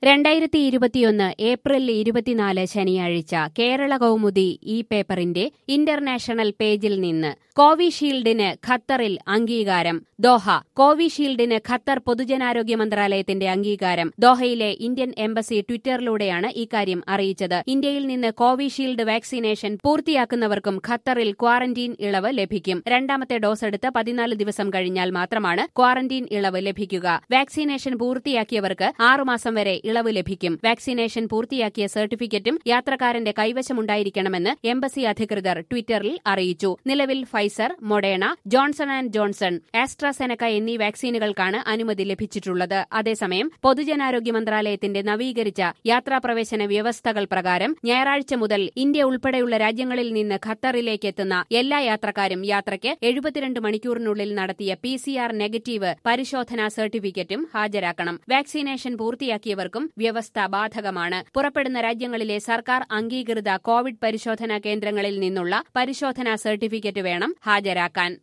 രണ്ടായിരത്തി ഇരുപത്തിയൊന്ന് ഏപ്രിൽ ഇരുപത്തിനാല് ശനിയാഴ്ച കേരള കൗമുദി ഈ പേപ്പറിന്റെ ഇന്റർനാഷണൽ പേജിൽ നിന്ന് കോവിഷീൽഡിന് ഖത്തറിൽ അംഗീകാരം ദോഹ കോവിഷീൽഡിന് ഖത്തർ പൊതുജനാരോഗ്യ മന്ത്രാലയത്തിന്റെ അംഗീകാരം ദോഹയിലെ ഇന്ത്യൻ എംബസി ട്വിറ്ററിലൂടെയാണ് ഇക്കാര്യം അറിയിച്ചത് ഇന്ത്യയിൽ നിന്ന് കോവിഷീൽഡ് വാക്സിനേഷൻ പൂർത്തിയാക്കുന്നവർക്കും ഖത്തറിൽ ക്വാറന്റീൻ ഇളവ് ലഭിക്കും രണ്ടാമത്തെ ഡോസ് എടുത്ത് പതിനാല് ദിവസം കഴിഞ്ഞാൽ മാത്രമാണ് ക്വാറന്റീൻ ഇളവ് ലഭിക്കുക വാക്സിനേഷൻ പൂർത്തിയാക്കിയവർക്ക് ആറുമാസം വരെ ഇളവ് ലഭിക്കും വാക്സിനേഷൻ പൂർത്തിയാക്കിയ സർട്ടിഫിക്കറ്റും യാത്രക്കാരന്റെ കൈവശമുണ്ടായിരിക്കണമെന്ന് എംബസി അധികൃതർ ട്വിറ്ററിൽ അറിയിച്ചു നിലവിൽ Pfizer Moderna Johnson and Johnson AstraZeneca എന്നീ വാക്സിനുകൾക്കാണ് അനുമതി ലഭിച്ചിട്ടുള്ളത് അതേസമയം പൊതുജനാരോഗ്യ മന്ത്രാലയത്തിന്റെ നവീകരിച്ച യാത്രാപ്രവേശന വ്യവസ്ഥകൾ പ്രകാരം ഞായറാഴ്ച മുതൽ ഇന്ത്യ ഉൾപ്പെടെയുള്ള രാജ്യങ്ങളിൽ നിന്ന് ഖത്തറിലേക്ക് എത്തുന്ന എല്ലാ യാത്രക്കാരും യാത്രയ്ക്ക് എഴുപത്തിരണ്ട് മണിക്കൂറിനുള്ളിൽ നടത്തിയ പി സി ആർ നെഗറ്റീവ് പരിശോധനാ സർട്ടിഫിക്കറ്റും ഹാജരാക്കണം വാക്സിനേഷൻ പൂർത്തിയാക്കിയവർക്കും വ്യവസ്ഥ ബാധകമാണ് പുറപ്പെടുന്ന രാജ്യങ്ങളിലെ സർക്കാർ അംഗീകൃത കോവിഡ് പരിശോധനാ കേന്ദ്രങ്ങളിൽ നിന്നുള്ള പരിശോധനാ സർട്ടിഫിക്കറ്റ് വേണം ഹാജരാക്കാൻ